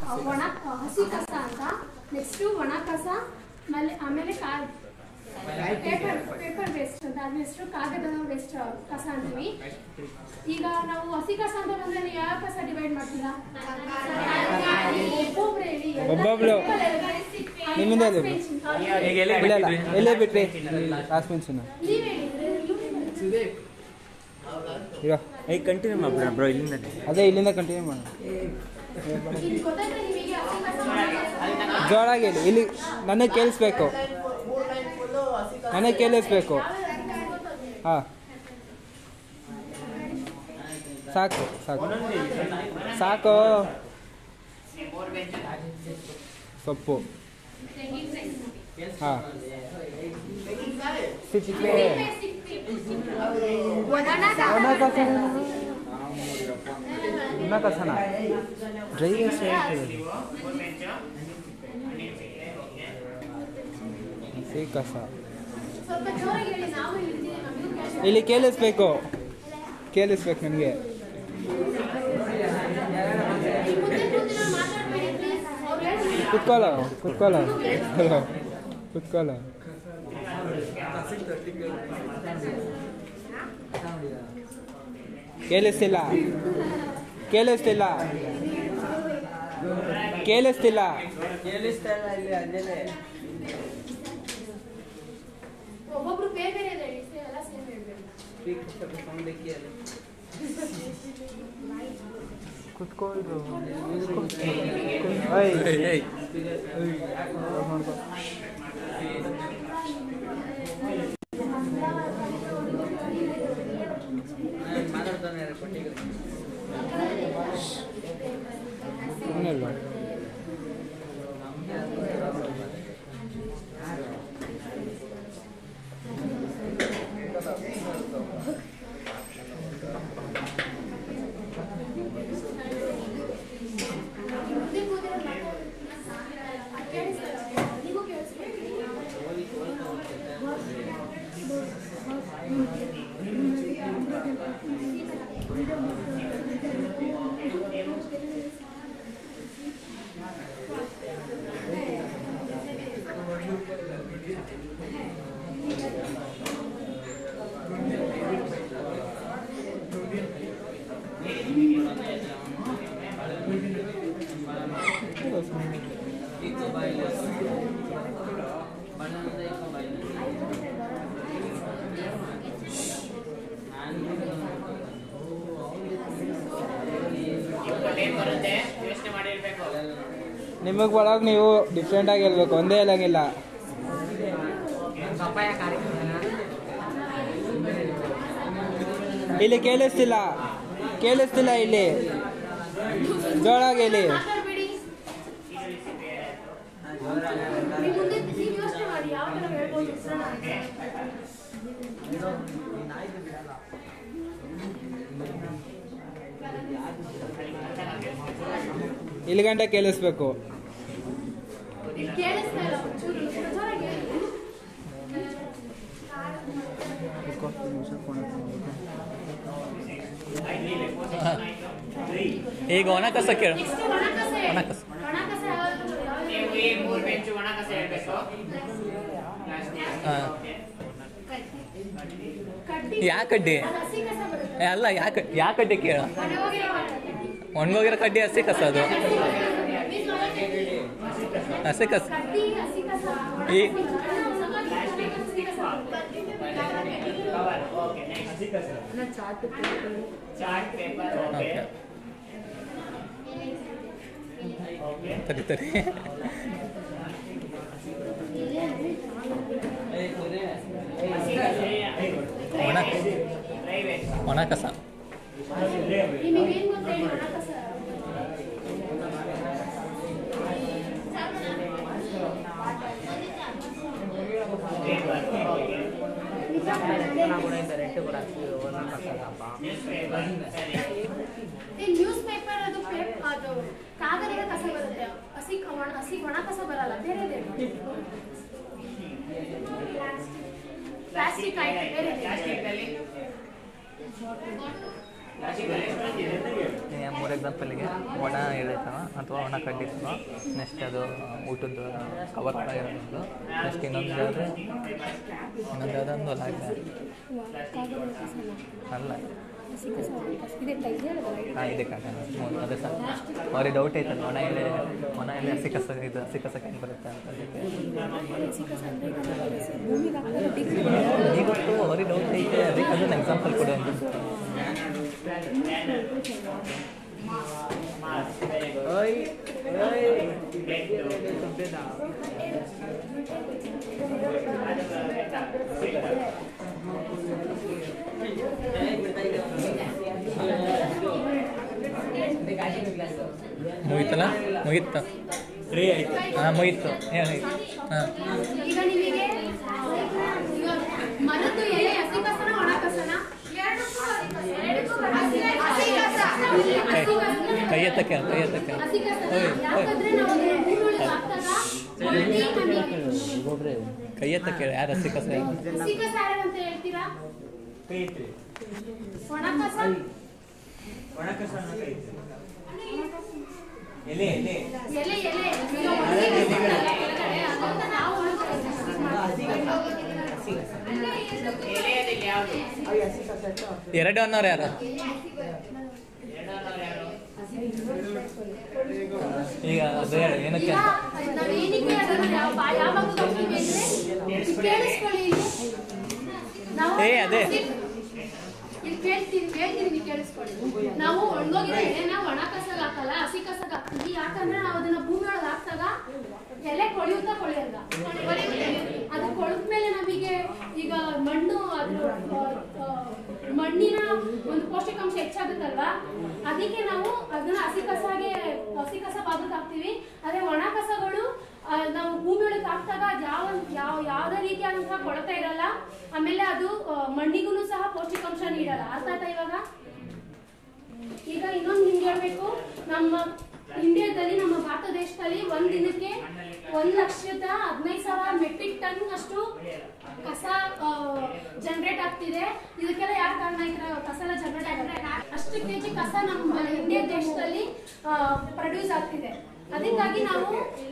ಒಣ ಹಸಿ ಕಸ ಅಂತ ನೆಕ್ಸ್ಟು ಒಣ ಕಸ ಆಮೇಲೆ ಆಮೇಲೆ ಕಾ ಪೇಪರ್ ಪೇಪರ್ ವೇಸ್ಟ್ ಅಂತ ಅದ್ರ ಹೆಸರು ಕಾಗದದ ವೇಸ್ಟ್ ಕಸ ಅಂತೀವಿ ಈಗ ನಾವು ಹಸಿ ಕಸ ಅಂತ ಬಂದ್ರೆ ನೀವು ಯಾವ ಕಸ ಡಿವೈಡ್ ಮಾಡ್ತೀರಾ ಒಬ್ಬೊಬ್ರು ಹೇಳಿ ಎಲ್ಲ ಒಬ್ಬೊಬ್ರು. chemical ನಿಮ್ಮಿಂದ ಹೇಳಿ. ಮೆಣಸಿನ್ಕಾಯಿ. ಈಗ ಎಲ್ಲಿ ಇಲ್ಲ ಇಲ್ಲ ಬಿಟ್ಟಿದ್ವಿ? ಎಲ್ಲೇ ಬಿಟ್ರಿ ಲಾಸ್ಟ್ ಮೆನ್ಷನ್ ನೀವ್ ಹೇಳಿದ್ರೆ ಈಗ ಏಯ್ ಕಂಟಿನ್ಯೂ ಮಾಡ್ಬಿಡ ಬ್ರೋ ಇಲ್ಲಿಂದ ಅದೇ ಇಲ್ಲಿಂದ ಕಂಟಿನ್ಯೂ ಮಾಡೋಣ ಇದು ಗೊತ್ತಾಯ್ತಾ ನಿಮಗೆ ಹಸಿ ಕಸ ಒಣ ಕಸ? ಜೋರಾಗಿ ಹೇಳಿ ಇಲ್ಲಿ ನನಗೆ ಕೇಳಿಸ್ಬೇಕು ನನಗೆ ಕೇಳಿಸ್ಬೇಕು ಹಾಂ ಸಾಕು ಸಾಕು ಸಾಕು ಸೊಪ್ಪು ಹಾಂ ಸಿಪ್ಪೆ ಒಣ ಕಸ ಒಣ ಕಸನ ಡ್ರೈ ವೇಸ್ಟ್ ಹೇಳ್ತೀವಿ ಹಸಿ ಕಸ ಸ್ವಲ್ಪ ಜೋರಾಗಿ ಹೇಳಿ ನಾವು ಇಲ್ಲಿದ್ದೀವಿ ನಮಗೂ ಕೇಳಿಸ್ತಾ ಇಲ್ಲಿ ಕೇಳಿಸ್ಬೇಕು ಕೇಳಿಸ್ಬೇಕು ನನಗೆ ಈ ಮುಂದೆ ಕೂತಿರೋ ಮಾತಾಡ್ಬೇಡಿ ಪ್ಲೀಸ್ ಅವ್ರು ಹೇಳಿ ಕುತ್ಕೊಳ್ಳ ಕುತ್ಕೊಳ್ಳ ಕುತ್ಕೊಳ್ಳ ಕುತ್ಕೊಳ್ಳ ಕೇಳಿಸ್ತಿಲ್ಲ ಕೇಳಿಸ್ತಿಲ್ಲ ಕೇಳಿಸ್ತಿಲ್ಲ ಒಬ್ಬೊಬ್ರು ಬೇರೆ ಬೇರೆ ಇದೆ ಹೇಳಿ ಎಲ್ಲ ಸೇಮ್ ಹೇಳ್ಬೇಡಿ ಕುತ್ಕೊಳ್ರು ಏಯ್ ಇನ್ನೆಲ್ಲ ಮುಂದೆ ಕೂತಿರೋ ಮಾತಾಡ್ಬೇಡಿ ಕೇಳಿಸ್ತಾ ನೀವು ಕೇಳಿಸ್ಬೇಡಿ ನಿಮಗೆ ಒಳಗೆ ನೀವು ಡಿಫ್ರೆಂಟಾಗಿ ಹೇಳ್ಬೇಕು ಒಂದೇ ಹೇಳಂಗಿಲ್ಲ ಇಲ್ಲಿ ಕೇಳಿಸ್ತಿಲ್ಲ ಕೇಳಿಸ್ತಿಲ್ಲ ಇಲ್ಲಿ ಜೋರಾಗಿ ಹೇಳಿ ಮಾತಾಡ್ಬೇಡಿ ನೀವು ಮುಂದೆ ನೀವು ಯೋಚನೆ ಮಾಡಿ ಯಾವ ಥರ ಹೇಳ್ಬೋದು ಹೆಸರನ್ನ ಅಂತ. ಇಲ್ಲಿ ಗಂಟೆ ಕೇಳಿಸ್ಬೇಕು ಇಲ್ಲಿ ಕೇಳಿಸ್ತಾ ಇಲ್ಲ ಒಂಚೂರು ಜೋರಾಗಿ ಹೇಳಿ ಈಗ ಒಣ ಕಸ ಕೇಳು ನೆಕ್ಸ್ಟ್ ಒಣ ಕಸ ಹೇಳಿ. ಒಣ ಕಸ. ಒಣ ಕಸ ಯಾವ್ದು- ಯಾವ್ದು ನೀವು ಈ ಮೂರು ಬೆಂಚು ಒಣ ಕಸ ಹೇಳ್ಬೇಕು ಹಾ. ಕಡ್ಡಿ ಯಾ ಕಡ್ಡಿ ಅದು ಹಸಿ ಕಸ ಬರುತ್ತೆ ಏ, ಅಲ್ಲ ಯಾಕೆ ಯಾ ಕಡ್ಡಿ ಕೇಳು ಒಣಗೋಗಿರೋ ಕಡ್ಡಿ. ಒಣಗೋಗಿರೋ ಕಡ್ಡಿ ಹಸಿ ಕಸ ಅದು ಹಸಿ ಕಸ ಕಡ್ಡಿ ಹಸಿ ಕಸ ಈ ಹಸಿ ಕಸ cover okay next chart paper okay okay ತರಿ ತರಿ ಒಣ ಪ್ರೈವೇಟ್ ಒಣ ಕಸ ನಿಮಗೇನ್ ಗೊತ್ತಾ ಈ ಒಣ ಕಸ ಪೇಪರ್ ಓಕೆ ನ್ಯೂಸ್ ಪೇಪರ್ ಸರಿ ಈ ನ್ಯೂಸ್ ಪೇಪರ್ ಅದು ಪೇಪ್ ಅದು ಕಾಗದದ ಕಸ ಬರುತ್ತೆ ಹಸಿ ಒಣ ಹಸಿ ಒಣ ಕಸ ಬರಲ್ಲ ಬೇರೆ ಪ್ಲಾಸ್ಟಿಕ್ ಆಯ್ತು ಬೇರೆ ಪ್ಲಾಸ್ಟಿಕ್ ಅಲ್ಲಿ ಈ ಮೂರು ಎಕ್ಸಾಂಪಲಿಗೆ ಒಣ ಎಳೆತವ ಅಥವಾ ಒಣ ಕಡ್ಡಿತವ ನೆಕ್ಸ್ಟ್ ಅದು ಊಟದ ಕವರ್ ಇರೋದು ನೆಕ್ಸ್ಟ್ ಇನ್ನೊಂದು ಯಾವುದೇ ಇನ್ನೊಂದು ಯಾವುದೊಂದು ಅಲ್ಲ ಕಾಗದ ಕಸನ ಅಲ್ಲ ಹಸಿ ಕಸ ಒಣ ಕಸ ಇದೆ ಇದೆಯಲ್ಲ ಹಾಂ ಇದೆ ಕಾಕ ಅದೇ ಸರ್ ಅವ್ರಿಗೆ ಡೌಟ್ ಐತಲ್ಲ ಒಣ ಎಲೆ ಒಣ ಎಲೆ ಹಸಿ ಕಸ ಇದು ಹಸಿ ಕಸ ಹೆಂಗೆ ಬರುತ್ತೆ ಅಂತ ಅದಕ್ಕೆ ಹಸಿ ಕಸ ಅಂದರೆ ಈಗ ನಾವು ಹಸಿ ಭೂಮಿಗೆ ಹಾಕ್ತಾರೆ ಡಿಗ್ರಿ ಈಗ ಗೊತ್ತು ಅವ್ರಿಗೆ ಡೌಟ್ ಐತೆ ಅದಕ್ಕೆ ಅದನ್ನ ಎಕ್ಸಾಂಪಲ್ ಕೊಡು ಅಂತ ಓಯ್ ಓಯ್ ಮುಗೀತಲ್ಲ ಮುಗೀತು ಹಾಂ ಮುಗೀತು ಹೇಳಿ ಹಾಂ ಈಗ ನಿಮಗೆ ಈಗ ಮರದ್ದು ಎಲೆ ಹಸಿ ಕಸನ ಒಣ ಕಸನ ಹಸಿ ಕಸ. ಕೈ ಕೈ ಎತ್ತಕ್ಕೆ ಕೈ ಎತ್ತಕ್ಕೆ ಹಸಿ ಕಸನ ಓಯ್ ಓಯ್ ಯಾಕಂದ್ರೆ ನಾವು ಅದನ್ನ ಭೂಮಿಯೊಳಗೆ ಹಾಕ್ದಾಗ ಮಣ್ಣಿ ನಮಗೆ ಗೊಬ್ರೆ ಕೈ ಎತ್ತಕ್ಕೆ ಯಾರು ಹಸಿ ಕಸ ಯಾರು? ಹಸಿ ಕಸ ಯಾರಂತ ಹೇಳ್ತೀರಾ ಒಣ ಕಸ ಎಲೆ ಎಲೆ ಎಲೆ ಎಲೆ ಈಗ ಒಣಗಿದ ಕೆಳಗಡೆ ಅದನ್ನ ನಾವು ಒಣ ಕಸ ಎಲೆಯಲ್ಲಿ ಯಾವುದು ಎರಡು ಅನ್ನೋರು ಯಾರು ಎರಡನ್ನೋರು ಯಾರು ಈಗ ಅದು ಹೇಳು ಏನಕ್ಕೆ ಈಗ ಅಂತ ನಾವು ಏನಕ್ಕೆ ಅದನ್ನ ಯಾವ ಬಾ- ಯಾವಾಗ ಹೋಗ್ತೀವಿ ಅಂದ್ರೆ ಕೇಳಿಸ್ಕೊಳ್ಳಿ ಇಲ್ಲಿ. ನಾವು ಏ, ಅದೇ. ಇಲ್ಲಿ ಕೇಳ್ತೀನಿ ಕೇಳ್ತೀನಿ ಕೇಳಿಸ್ಕೊಳ್ಳಿ ನಾವು ಒಣಗೋಗಿರೋ ಎಲೆನ ಒಣ ಕಸಗ ಹಾಕಲ್ಲ ಹಸಿ ಕಸಗ ಹಾಕ್ತೀವಿ ಯಾಕಂದ್ರೆ ನಾವು ಅದನ್ನ ಭೂಮಿ ಒಳಗೆ ಹಾಕ್ದಾಗ ಎಲೆ ಕೊಳೆಯುತ್ತಾ ಕೊಳೆಯಲ್ಲ ಅದು ಕೊಳೆದ್ಮೇಲೆ ನಮಗೆ ಈಗ ಮಣ್ಣು ಅದ್ರ ಆ, ಆ, ಮಣ್ಣಿನ ಒಂದು ಪೌಷ್ಟಿಕಾಂಶ ಹೆಚ್ಚಾಗುತ್ತಲ್ವಾ ಅದಕ್ಕೆ ನಾವು ಅದನ್ನ ಹಸಿ ಕಸಾಗೆ ಹಸಿ ಕಸ ಭಾಗಕ್ಕೆ ಹಾಕ್ತೀವಿ ಅದೇ ಒಣ ಕಸಗಳು ಆ, ನಾವು ಭೂಮಿ ಒಳಗೆ ಹಾಕ್ದಾಗ ಅದ್ ಯಾವ ಯಾವ ಯಾವುದೇ ರೀತಿಯಾದಂತಹ ಕೊಳತೆ ಇರಲ್ಲ ಆಮೇಲೆ ಅದು ಆ, ಮಣ್ಣಿಗೂ ಸಹ ಪೌಷ್ಟಿಕಾಂಶ ನೀಡಲ್ಲ ಅರ್ಥ ಆಯ್ತಾ ಇವಾಗ ಈಗ ಇನ್ನೊಂದು ನಿಮ್ಗೆ ಹೇಳ್ಬೇಕು ನಮ್ಮ ಇಂಡಿಯಾದಲ್ಲಿ ನಮ್ಮ ಭಾರತ ದೇಶದಲ್ಲಿ ಒಂದ್ ದಿನಕ್ಕೆ ಒಂದ್ ಲಕ್ಷದ ಹದಿನೈದು ಸಾವಿರ ಮೆಟ್ರಿಕ್ ಟನ್ ಅಷ್ಟು ಕಸ ಜನರೇಟ್ ಆಗ್ತಿದೆ ಇದಕ್ಕೆಲ್ಲ ಯಾರು ಕಾರಣ ಈ ತರ ಕಸ ಎಲ್ಲ ಜನರೇಟ್ ಆಗುತ್ತೆ ಅಷ್ಟು ಕೆಜಿ ಕಸ ನಮ್ಮ ಇಂಡಿಯಾ ದೇಶದಲ್ಲಿ ಪ್ರೊಡ್ಯೂಸ್ ಆಗ್ತಿದೆ ಅದಕ್ಕಾಗಿ ನಾವು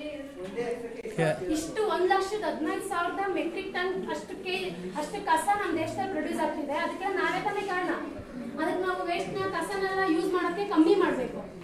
ಇಷ್ಟು ಒಂದ್ ಲಕ್ಷದ ಹದಿನೈದು ಸಾವಿರದ ಮೆಟ್ರಿಕ್ ಟನ್ ಅಷ್ಟು ಕೆ ಅಷ್ಟು ಕಸ ನಮ್ಮ ದೇಶದಲ್ಲಿ ಪ್ರೊಡ್ಯೂಸ್ ಆಗ್ತಿದೆ ಅದಕ್ಕೆ ನಾವೇ ತಾನೇ ಕಾರಣ ಅದಕ್ಕೆ ನಾವು ವೇಸ್ಟ್ ನ ಕಸನೆಲ್ಲ ಯೂಸ್ ಮಾಡೋಕ್ಕೆ ಕಮ್ಮಿ ಮಾಡಬೇಕು